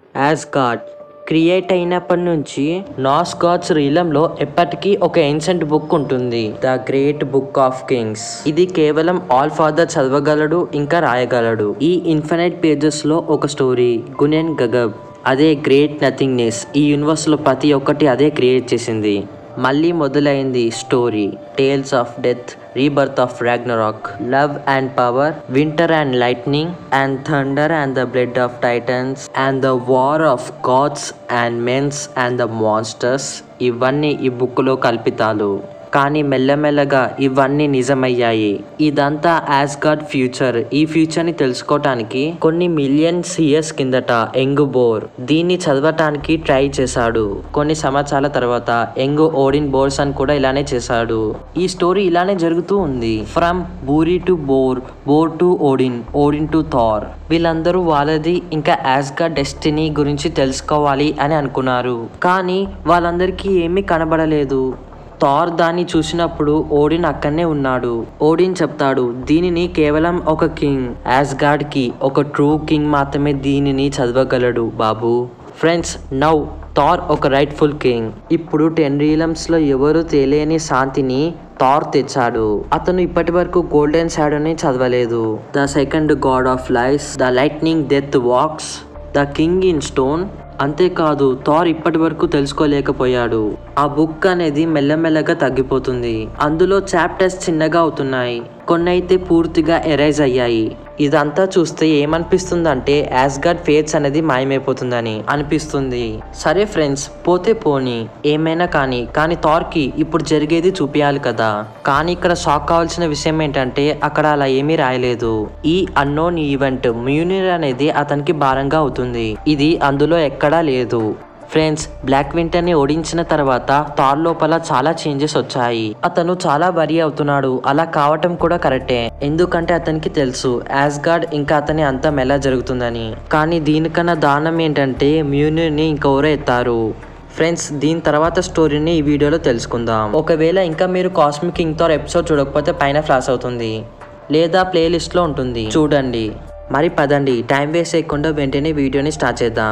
As God create అయినప్పటి నుంచి నాస్ God's రీలంలో ఎప్పటికీ ఒక ఏన్షెంట్ బుక్ ఉంటుంది the great book of kings ఇది కేవలం ఆల్ ఫాదర్ చదవగలడు ఇంకా రాయగలడు ఈ ఇన్ఫినైట్ పేజెస్ లో ఒక స్టోరీ గునెన్ గగబ్ అదే గ్రేట్ నథింగ్నెస్ ఈ యూనివర్స్ లో ప్రతి ఒక్కటి అదే క్రియేట్ చేసింది మళ్ళీ మొదలైంది story tales of death rebirth of Ragnarok love and power winter and lightning and thunder and the blood of titans and the war of gods and mens and the monsters ఇవన్నీ ఈ బుక్లో కల్పితాలు కానీ మెల్లమెల్లగా ఇవన్నీ నిజమయ్యాయి ఇదంతా యాజ్ గాడ్ ఫ్యూచర్ ఈ ఫ్యూచర్ ని తెలుసుకోవటానికి కొన్ని మిలియన్స్ ఇయర్స్ కిందట ఎంగు బోర్ దీన్ని చదవటానికి ట్రై చేశాడు కొన్ని సంవత్సరాల తర్వాత ఎంగు ఓడిన్ బోర్స్ అని కూడా ఇలానే చేశాడు ఈ స్టోరీ ఇలానే జరుగుతూ ఉంది from Buri to Bor Bor to Odin Odin to Thor వీళ్ళందరూ వాళ్ళది ఇంకా యాజ్ గా డెస్టినీ గురించి తెలుసుకోవాలి అని అనుకున్నారు కానీ వాళ్ళందరికీ ఏమీ కనబడలేదు థార్ దాన్ని చూసినప్పుడు ఓడిన్ అక్కడనే ఉన్నాడు ఓడిన్ చెప్తాడు దీనిని కేవలం ఒక కింగ్ యాజ్ గాడ్ కి ఒక ట్రూ కింగ్ మాత్రమే దీనిని చదవగలడు బాబు ఫ్రెండ్స్ నౌ థార్ ఒక రైట్ఫుల్ కింగ్ ఇప్పుడు టెన్ రీలమ్స్ లో ఎవరు తెలియని శాంతిని థార్ తెచ్చాడు అతను ఇప్పటి వరకు గోల్డెన్ షాడోని చదవలేదు the second god of life the lightning death walks the king in stone అంతేకాదు థార్ ఇప్పటి వరకు తెలుసుకోలేకపోయాడు ఆ బుక్ అనేది మెల్లమెల్లగా తగ్గిపోతుంది అందులో చాప్టర్స్ చిన్నగా అవుతున్నాయి కొన్ని అయితే పూర్తిగా ఎరైజ్ అయ్యాయి ఇదంతా చూస్తే ఏమనిపిస్తుందంటే యాజ్ గాడ్ ఫేట్స్ అనేది మాయమైపోతుందని అనిపిస్తుంది సరే ఫ్రెండ్స్ పోతే పోని ఏమైనా కానీ కానీ థార్కి ఇప్పుడు జరిగేది చూపించాలి కదా కానీ ఇక్కడ షాక్ కావాల్సిన విషయం ఏంటంటే అక్కడ అలా ఏమీ రాయలేదు ఈ అన్నోన్ ఈవెంట్ మ్యూనిర్ అనేది అతనికి భారంగా అవుతుంది ఇది అందులో ఎక్కడా లేదు ఫ్రెండ్స్ బ్లాక్ వింటర్ ని ఓడించిన తర్వాత థార్ లోపల చాలా చేంజెస్ వచ్చాయి అతను చాలా వరి అవుతున్నాడు అలా కావటం కూడా కరెక్టే ఎందుకంటే అతనికి తెలుసు యాజ్ గాడ్ ఇంకా అతని అంతం ఎలా జరుగుతుందని కానీ దీనికన్నా దారుణం ఏంటంటే మ్యూనిర్ ని ఇంకెవరో ఎత్తారు ఫ్రెండ్స్ దీని తర్వాత స్టోరీని ఈ వీడియోలో తెలుసుకుందాం ఒకవేళ ఇంకా మీరు కాస్మిక్ కింగ్ థార్ ఎపిసోడ్ చూడకపోతే పైన ఫ్లాష్ అవుతుంది లేదా ప్లేలిస్ట్లో ఉంటుంది చూడండి మరి పదండి టైం వేస్ట్ చేయకుండా వెంటనే వీడియోని స్టార్ట్ చేద్దాం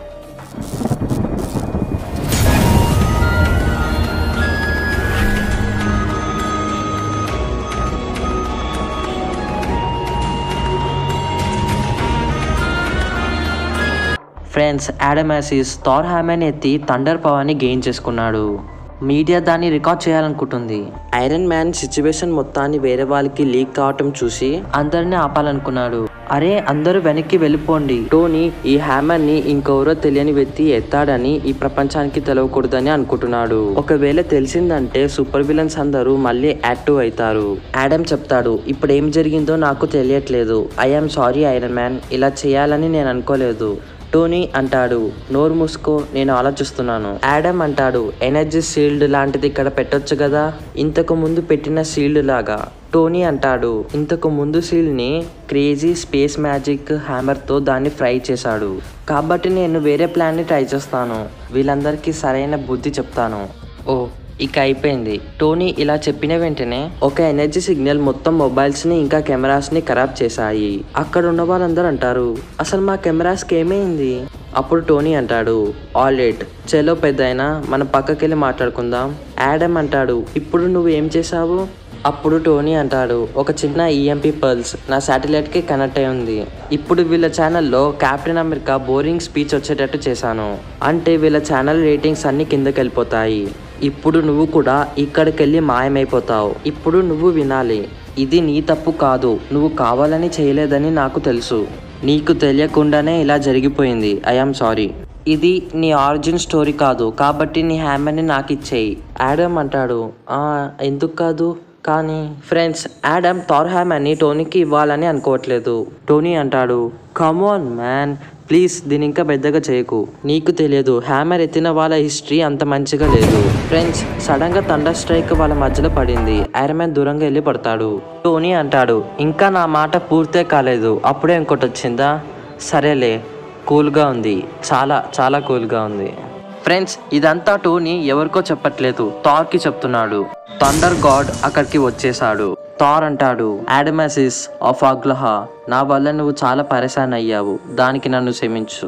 ఫ్రెండ్స్ యాడమాసిస్ థార్ హ్యామెన్ ఎత్తి థండర్ పవర్ని గెయిన్ చేసుకున్నాడు మీడియా దాన్ని రికార్డ్ చేయాలనుకుంటుంది ఐరన్ మ్యాన్ సిచ్యువేషన్ మొత్తాన్ని వేరే వాళ్ళకి లీక్ కావటం చూసి అందరిని ఆపాలనుకున్నాడు అరే అందరూ వెనక్కి వెళ్ళిపోండి టోనీ ఈ హ్యామర్ ని ఇంకెవరో తెలియని వ్యక్తి ఎత్తాడని ఈ ప్రపంచానికి తెలవకూడదని అనుకుంటున్నాడు ఒకవేళ తెలిసిందంటే సూపర్ విలన్స్ అందరూ మళ్ళీ యాక్టివ్ అవుతారు యాడమ్ చెప్తాడు ఇప్పుడు ఏం జరిగిందో నాకు తెలియట్లేదు ఐఎమ్ సారీ ఐరన్ మ్యాన్ ఇలా చేయాలని నేను అనుకోలేదు టోనీ అంటాడు నోరు మూసుకో నేను ఆలోచిస్తున్నాను యాడమ్ అంటాడు ఎనర్జీ షీల్డ్ లాంటిది ఇక్కడ పెట్టొచ్చు కదా ఇంతకు ముందు పెట్టిన షీల్డ్ లాగా టోనీ అంటాడు ఇంతకు ముందు షీల్డ్ ని క్రేజీ స్పేస్ మ్యాజిక్ హ్యామర్ తో దాన్ని ఫ్రై చేశాడు కాబట్టి నేను వేరే ప్లాన్ ని ట్రై చేస్తాను వీళ్ళందరికీ సరైన బుద్ధి చెప్తాను ఓ ఇక అయిపోయింది టోనీ ఇలా చెప్పిన వెంటనే ఒక ఎనర్జీ సిగ్నల్ మొత్తం మొబైల్స్ ని ఇంకా కెమెరాస్ ని ఖరాబ్ చేశాయి అక్కడ ఉన్న వాళ్ళందరూ అంటారు అసలు మా కెమెరాస్ కి ఏమైంది అప్పుడు టోనీ అంటాడు ఆల్ ఎయిట్ చలో పెద్దయినా మనం పక్కకెళ్ళి మాట్లాడుకుందాం యాడమ్ అంటాడు ఇప్పుడు నువ్వు ఏం చేసావు అప్పుడు టోనీ అంటాడు ఒక చిన్న ఈఎంపీ పర్ల్స్ నా శాటిలైట్ కి కనెక్ట్ అయి ఉంది ఇప్పుడు వీళ్ళ ఛానల్లో కెప్టెన్ అమెరికా బోరింగ్ స్పీచ్ వచ్చేటట్టు చేశాను అంటే వీళ్ళ ఛానల్ రేటింగ్స్ అన్ని కిందకి వెళ్ళిపోతాయి ఇప్పుడు నువ్వు కూడా ఇక్కడికెళ్ళి మాయమైపోతావు ఇప్పుడు నువ్వు వినాలి ఇది నీ తప్పు కాదు నువ్వు కావాలని చేయలేదని నాకు తెలుసు నీకు తెలియకుండానే ఇలా జరిగిపోయింది ఐఆమ్ సారీ ఇది నీ ఆరిజిన్ స్టోరీ కాదు కాబట్టి నీ హ్యామర్ని నాకు ఇచ్చేయి యాడమ్ అంటాడు "ఆ, ఎందుకు కాదు కానీ ఫ్రెండ్స్ యాడమ్ థార్ హ్యామర్ని టోనీకి ఇవ్వాలని అనుకోవట్లేదు టోనీ అంటాడు కమోన్ మ్యాన్ ప్లీజ్ దీని ఇంకా పెద్దగా చేయకు నీకు తెలియదు హ్యామర్ ఎత్తిన వాళ్ళ హిస్టరీ అంత మంచిగా లేదు ఫ్రెండ్స్ సడన్ గా థండర్ స్ట్రైక్ వాళ్ళ మధ్యలో పడింది ఐరన్ మ్యాన్ దూరంగా వెళ్ళి పడతాడు టోనీ అంటాడు ఇంకా నా మాట పూర్తే కాలేదు అప్పుడే ఇంకోటి వచ్చిందా సరేలే కూల్గా ఉంది చాలా చాలా కూల్గా ఉంది ఫ్రెండ్స్ ఇదంతా టోనీ ఎవరికో చెప్పట్లేదు థార్కి చెప్తున్నాడు థండర్ గాడ్ అక్కడికి వచ్చేసాడు థార్ అంటాడు యాడమాసిస్ ఆఫ్ అగ్లహ నా వల్ల నువ్వు చాలా పరేషాన్ అయ్యావు దానికి నన్ను క్షమించు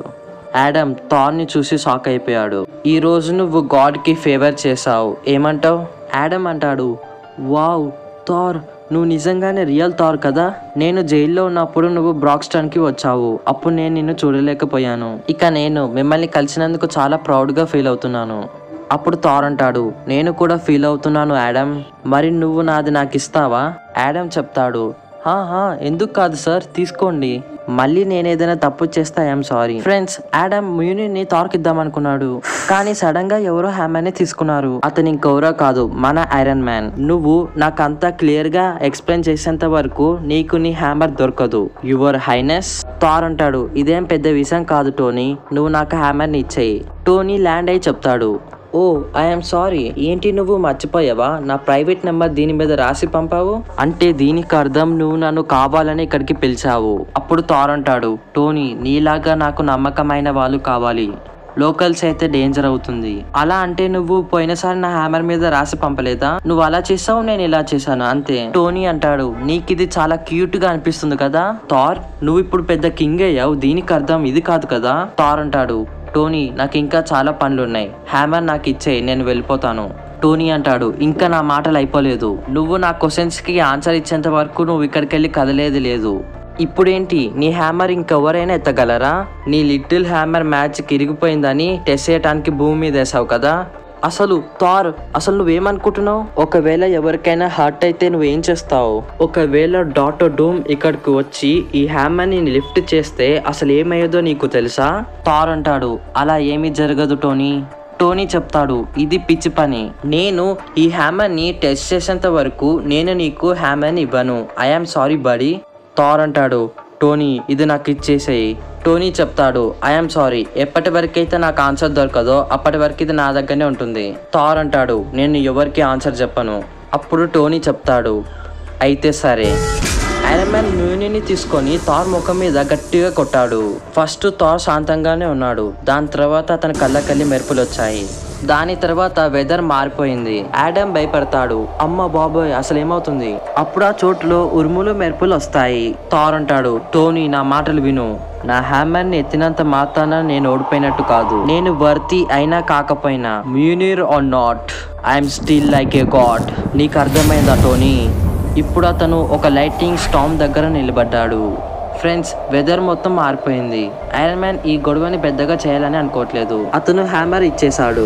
యాడమ్ థార్ని చూసి షాక్ అయిపోయాడు ఈ రోజు నువ్వు గాడ్కి ఫేవర్ చేసావు ఏమంటావు యాడమ్ అంటాడు వావ్ థార్ నువ్వు నిజంగానే రియల్ థార్ కదా నేను జైల్లో ఉన్నప్పుడు నువ్వు బ్రాక్స్టన్కి వచ్చావు అప్పుడు నేను నిన్ను చూడలేకపోయాను ఇక నేను మిమ్మల్ని కలిసినందుకు చాలా ప్రౌడ్గా ఫీల్ అవుతున్నాను అప్పుడు థార్ అంటాడు నేను కూడా ఫీల్ అవుతున్నాను యాడమ్ మరి నువ్వు నాది నాకు ఇస్తావా యాడమ్ చెప్తాడు "హా, హా, ఎందుకు కాదు సార్ తీసుకోండి మళ్ళీ నేను ఏదైనా తప్పు చేస్తే ఐఎమ్ సారీ ఫ్రెండ్స్ యాడమ్ మ్యూనిని థార్కి ఇద్దాం అనుకున్నాడు కానీ సడన్ గా ఎవరో హ్యామర్ ని తీసుకున్నారు అతను ఇంకెవరో కాదు మన ఐరన్ మ్యాన్ నువ్వు నాకు అంతా క్లియర్ గా ఎక్స్ప్లెయిన్ చేసేంత వరకు నీకు నీ హ్యామర్ దొరకదు యువర్ హైనెస్ థార్ అంటాడు ఇదేం పెద్ద విషయం కాదు టోనీ నువ్వు నాకు హ్యామర్ ని ఇచ్చేయి టోనీ ల్యాండ్ అయి చెప్తాడు ఓ ఐఎమ్ సారీ ఏంటి నువ్వు మర్చిపోయావా నా ప్రైవేట్ నెంబర్ దీని మీద రాసి పంపావు అంటే దీనికి అర్థం నువ్వు నన్ను కావాలని ఇక్కడికి పిలిచావు అప్పుడు థార్ అంటాడు టోనీ నీలాగా నాకు నమ్మకమైన వాళ్ళు కావాలి లోకల్స్ అయితే డేంజర్ అవుతుంది అలా అంటే నువ్వు పోయినసారి నా హ్యామర్ మీద రాసి పంపలేదా నువ్వు అలా చేసావు నేను ఇలా చేశాను అంతే టోనీ అంటాడు నీకు ఇది చాలా క్యూట్ గా అనిపిస్తుంది కదా థార్ నువ్వు ఇప్పుడు పెద్ద కింగ్ అయ్యావు దీనికి అర్థం ఇది కాదు కదా థార్ అంటాడు టోనీ నాకు ఇంకా చాలా పనులున్నాయి హ్యామర్ నాకు ఇచ్చేయి నేను వెళ్ళిపోతాను టోనీ అంటాడు ఇంకా నా మాటలు అయిపోలేదు నువ్వు నా క్వశ్చన్స్కి ఆన్సర్ ఇచ్చేంత వరకు నువ్వు ఇక్కడికి వెళ్ళి కదలేది లేదు ఇప్పుడేంటి నీ హ్యామర్ ఇంకెవరైనా ఎత్తగలరా నీ లిటిల్ హ్యామర్ మ్యాచ్ ఇరిగిపోయిందని టెస్ట్ చేయడానికి భూమి మీద వేసావు కదా అసలు థార్ అసలు నువ్వేమనుకుంటున్నావు ఒకవేళ ఎవరికైనా హర్ట్ అయితే నువ్వేం చేస్తావు ఒకవేళ డాటర్ డూమ్ ఇక్కడికి వచ్చి ఈ హ్యామర్ ని లిఫ్ట్ చేస్తే అసలు ఏమయ్యేదో నీకు తెలుసా థార్ అంటాడు అలా ఏమీ జరగదు టోనీ టోనీ చెప్తాడు ఇది పిచ్చి పని నేను ఈ హ్యామర్ ని టెస్ట్ చేసేంత వరకు నేను నీకు హ్యామర్ ని ఇవ్వను ఐఆమ్ సారీ బడీ థార్ అంటాడు టోనీ ఇది నాకు ఇచ్చేసేయి టోనీ చెప్తాడు ఐఎమ్ సారీ ఎప్పటి వరకైతే నాకు ఆన్సర్ దొరకదో అప్పటి వరకు ఇది నా దగ్గరనే ఉంటుంది థార్ అంటాడు నేను ఎవరికి ఆన్సర్ చెప్పను అప్పుడు టోనీ చెప్తాడు అయితే సరే ఐరన్ మ్యాన్ మ్యూనిని తీసుకొని థార్ ముఖం మీద గట్టిగా కొట్టాడు ఫస్ట్ థార్ శాంతంగానే ఉన్నాడు దాని తర్వాత అతని కళ్ళకల్లి మెరుపులు వచ్చాయి దాని తర్వాత వెదర్ మారిపోయింది యాడమ్ భయపడతాడు అమ్మ బాబోయ్ అసలు ఏమవుతుంది అప్పుడు ఆ చోటులో ఉరుములు మెరుపులు వస్తాయి థార్ అంటాడు టోనీ నా మాటలు విను నా హ్యామర్ ని ఎత్తినంత మాత్రాన నేను ఓడిపోయినట్టు కాదు నేను వర్తి అయినా కాకపోయినా మ్యూనిర్ or not I'm still like a god నీకు అర్థమైందా టోనీ ఇప్పుడు అతను ఒక లైటింగ్ స్టామ్ దగ్గర నిలబడ్డాడు ఫ్రెండ్స్ వెదర్ మొత్తం మారిపోయింది ఐరన్ మ్యాన్ ఈ గొడవని పెద్దగా చేయాలని అనుకోవట్లేదు అతను హ్యామర్ ఇచ్చేశాడు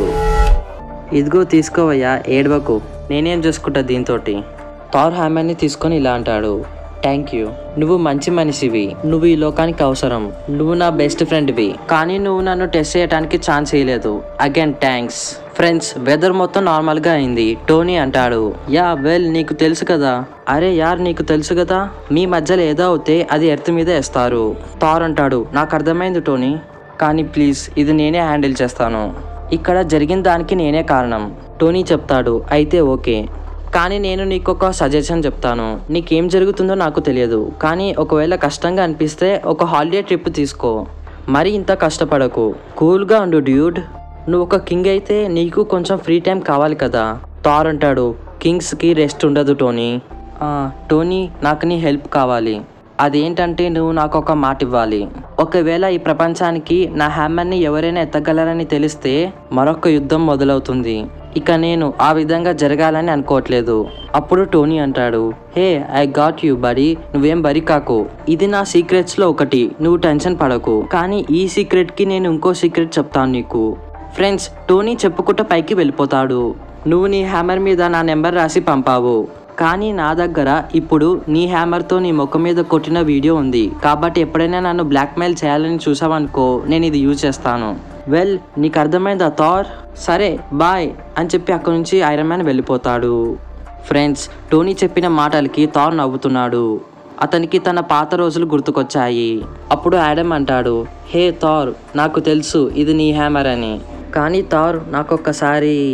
ఇదిగో తీసుకోవయ్యా ఏడవకు నేనేం చూసుకుంటా దీంతో థార్ హ్యామర్ని తీసుకొని ఇలా అంటాడు థ్యాంక్ యూ నువ్వు మంచి మనిషివి నువ్వు ఈ లోకానికి అవసరం నువ్వు నా బెస్ట్ ఫ్రెండ్వి కానీ నువ్వు నన్ను టెస్ట్ చేయడానికి ఛాన్స్ ఇవ్వలేదు అగైన్ థ్యాంక్స్ ఫ్రెండ్స్ వెదర్ మొత్తం నార్మల్ గా అయింది టోనీ అంటాడు యా వెల్ నీకు తెలుసు కదా అరే యార్ నీకు తెలుసు కదా మీ మధ్యలో ఏదో అవుతే అది ఎర్త్ మీద వేస్తారు థార్ అంటాడు నాకు అర్థమైంది టోనీ కానీ ప్లీజ్ ఇది నేనే హ్యాండిల్ చేస్తాను ఇక్కడ జరిగిన దానికి నేనే కారణం టోనీ చెప్తాడు అయితే ఓకే కానీ నేను నీకు ఒక సజెషన్ చెప్తాను నీకేం జరుగుతుందో నాకు తెలియదు కానీ ఒకవేళ కష్టంగా అనిపిస్తే ఒక హాలిడే ట్రిప్ తీసుకో మరి ఇంత కష్టపడకు కూల్గా ఉండు డ్యూడ్ నువ్వు ఒక కింగ్ అయితే నీకు కొంచెం ఫ్రీ టైం కావాలి కదా థార్ అంటాడు కింగ్స్కి రెస్ట్ ఉండదు టోనీ "ఆ, టోనీ నాకు నీ హెల్ప్ కావాలి అదేంటంటే నువ్వు నాకు ఒక మాట ఇవ్వాలి ఒకవేళ ఈ ప్రపంచానికి నా హ్యామర్ని ఎవరైనా ఎత్తగలరని తెలిస్తే మరొక యుద్ధం మొదలవుతుంది ఇక నేను ఆ విధంగా జరగాలని అనుకోవట్లేదు అప్పుడు టోనీ అంటాడు hey I got you buddy నువ్వేం బరి కాకు ఇది నా సీక్రెట్స్ లో ఒకటి నువ్వు టెన్షన్ పడకు కానీ ఈ సీక్రెట్ కి నేను ఇంకో సీక్రెట్ చెప్తాను నీకు ఫ్రెండ్స్ టోనీ చెప్పుకుంటూ పైకి వెళ్ళిపోతాడు నువ్వు నీ హ్యామర్ మీద నా నెంబర్ రాసి పంపావు కానీ నా దగ్గర ఇప్పుడు నీ హ్యామర్తో నీ ముఖం మీద కొట్టిన వీడియో ఉంది కాబట్టి ఎప్పుడైనా నన్ను బ్లాక్మెయిల్ చేయాలని చూసావనుకో నేను ఇది యూజ్ చేస్తాను వెల్ నీకు అర్థమైందా థార్ సరే బాయ్ అని చెప్పి అక్కడి నుంచి ఐరన్ మ్యాన్ వెళ్ళిపోతాడు ఫ్రెండ్స్ టోనీ చెప్పిన మాటలకి థార్ నవ్వుతున్నాడు అతనికి తన పాత రోజులు గుర్తుకొచ్చాయి అప్పుడు యాడమ్ అంటాడు హే థార్ నాకు తెలుసు ఇది నీ హ్యామర్ అని కానీ థార్ నాకొక్కసారి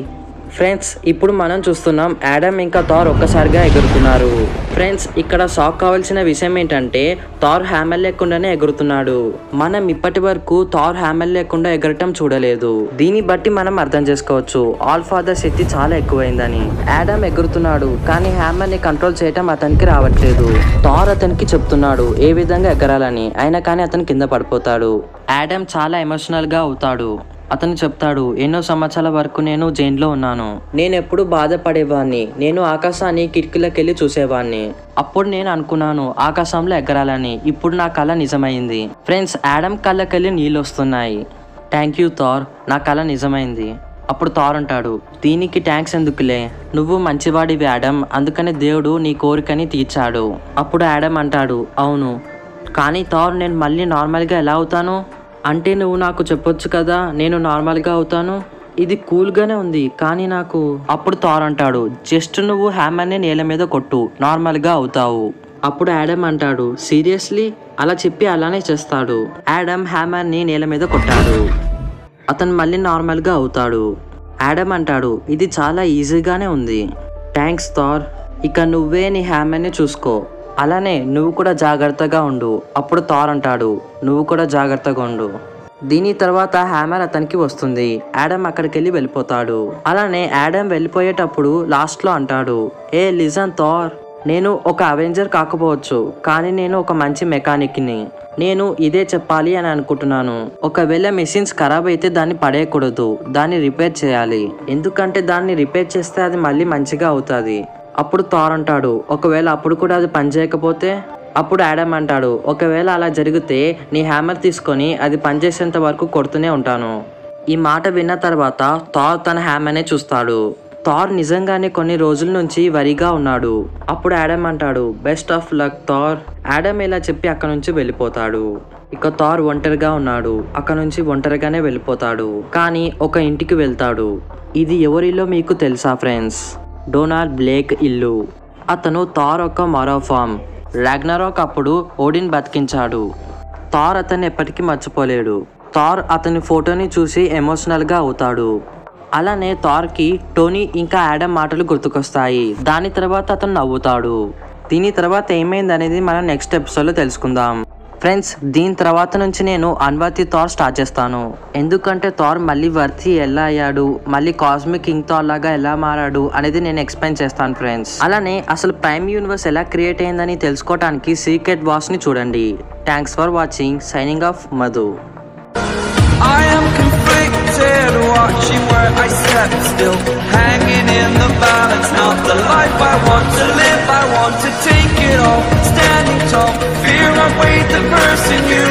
ఫ్రెండ్స్ ఇప్పుడు మనం చూస్తున్నాం యాడమ్ ఇంకా థార్ ఒక్కసారిగా ఎగురుతున్నారు ఫ్రెండ్స్ ఇక్కడ షాక్ కావాల్సిన విషయం ఏంటంటే థార్ హ్యామర్ లేకుండానే ఎగురుతున్నాడు మనం ఇప్పటి వరకు థార్ హ్యామర్ లేకుండా ఎగరటం చూడలేదు దీన్ని బట్టి మనం అర్థం చేసుకోవచ్చు ఆల్ ఫాదర్ శక్తి చాలా ఎక్కువైందని యాడమ్ ఎగురుతున్నాడు కానీ హ్యామర్ ని కంట్రోల్ చేయటం అతనికి రావట్లేదు థార్ అతనికి చెప్తున్నాడు ఏ విధంగా ఎగరాలని అయినా కానీ అతను కింద పడిపోతాడు యాడమ్ చాలా ఎమోషనల్ గా అవుతాడు అతను చెప్తాడు ఎన్నో సంవత్సరాల వరకు నేను జైల్లో ఉన్నాను నేను ఎప్పుడు బాధపడేవాడిని నేను ఆకాశాన్ని కిటికీలకెళ్ళి చూసేవాడిని అప్పుడు నేను అనుకున్నాను ఆకాశంలో ఎగరాలని ఇప్పుడు నా కళ నిజమైంది ఫ్రెండ్స్ యాడమ్ కళ్ళకెళ్ళి నీళ్ళు వస్తున్నాయి థ్యాంక్ యూ థార్ నా కళ నిజమైంది అప్పుడు థార్ అంటాడు దీనికి ట్యాంక్స్ ఎందుకులే నువ్వు మంచివాడివి యాడమ్ అందుకని దేవుడు నీ కోరికని తీర్చాడు అప్పుడు యాడమ్ అంటాడు అవును కానీ థార్ నేను మళ్ళీ నార్మల్గా ఎలా అవుతాను అంటే నువ్వు నాకు చెప్పొచ్చు కదా నేను నార్మల్గా అవుతాను ఇది కూల్గానే ఉంది కానీ నాకు అప్పుడు థార్ అంటాడు జస్ట్ నువ్వు హ్యామర్ని నేల మీద కొట్టు నార్మల్గా అవుతావు అప్పుడు యాడమ్ అంటాడు సీరియస్లీ అలా చెప్పి అలానే చేస్తాడు యాడమ్ హ్యామర్ని నేల మీద కొట్టాడు అతను మళ్ళీ నార్మల్గా అవుతాడు యాడమ్ అంటాడు ఇది చాలా ఈజీగానే ఉంది థ్యాంక్స్ థార్ ఇక నువ్వే నీ హ్యామర్ని చూసుకో అలానే నువ్వు కూడా జాగ్రత్తగా ఉండు అప్పుడు థార్ అంటాడు నువ్వు కూడా జాగ్రత్తగా ఉండు దీని తర్వాత హ్యామర్ అతనికి వస్తుంది యాడమ్ అక్కడికి వెళ్ళి వెళ్ళిపోతాడు అలానే యాడమ్ వెళ్ళిపోయేటప్పుడు లాస్ట్లో అంటాడు ఏ లిజన్ థార్ నేను ఒక అవెంజర్ కాకపోవచ్చు కానీ నేను ఒక మంచి మెకానిక్ని నేను ఇదే చెప్పాలి అని అనుకుంటున్నాను ఒకవేళ మెషిన్స్ ఖరాబ్ అయితే దాన్ని పడేయకూడదు దాన్ని రిపేర్ చేయాలి ఎందుకంటే దాన్ని రిపేర్ చేస్తే అది మళ్ళీ మంచిగా అవుతుంది అప్పుడు థార్ అంటాడు ఒకవేళ అప్పుడు కూడా అది పనిచేయకపోతే అప్పుడు యాడమ్ అంటాడు ఒకవేళ అలా జరిగితే నీ హ్యామర్ తీసుకొని అది పనిచేసేంత వరకు కొడుతూనే ఉంటాను ఈ మాట విన్న తర్వాత థార్ తన హ్యామర్నే చూస్తాడు థార్ నిజంగానే కొన్ని రోజుల నుంచి వరిగా ఉన్నాడు అప్పుడు యాడమ్ అంటాడు best of luck Thor Adam ఇలా చెప్పి అక్కడ నుంచి వెళ్ళిపోతాడు ఇక థార్ ఒంటరిగా ఉన్నాడు అక్కడ నుంచి ఒంటరిగానే వెళ్ళిపోతాడు కానీ ఒక ఇంటికి వెళ్తాడు ఇది ఎవరిలో మీకు తెలుసా ఫ్రెండ్స్ డొనాల్డ్ బ్లేక్ ఇల్లు అతను థార్ ఒక మరో ఫామ్ రాగ్నరాక్ అప్పుడు ఓడిన్ బతికించాడు థార్ అతన్ని ఎప్పటికీ మర్చిపోలేడు థార్ అతని ఫోటోని చూసి ఎమోషనల్గా అవుతాడు అలానే థార్కి టోనీ ఇంకా యాడమ్ మాటలు గుర్తుకొస్తాయి దాని తర్వాత అతను నవ్వుతాడు దీని తర్వాత ఏమైంది అనేది మనం నెక్స్ట్ ఎపిసోడ్లో తెలుసుకుందాం ఫ్రెండ్స్ దీని తర్వాత నుంచి నేను అన్వర్తి థార్ స్టార్ట్ చేస్తాను ఎందుకంటే థార్ మళ్ళీ వర్తి ఎలా అయ్యాడు మళ్ళీ కాస్మిక్ కింగ్ థార్ లాగా ఎలా మారాడు అనేది నేను ఎక్స్ప్లెయిన్ చేస్తాను ఫ్రెండ్స్ అలానే అసలు ప్రైమ్ యూనివర్స్ ఎలా క్రియేట్ అయిందని తెలుసుకోవడానికి సీక్రెట్ వాస్ ని చూడండి thanks for watching signing off Madhu I am conflicted, watching where I step still, hanging in the balance. Not the life I want to live, I want to take it all, standing tall. Fear I weighed the person you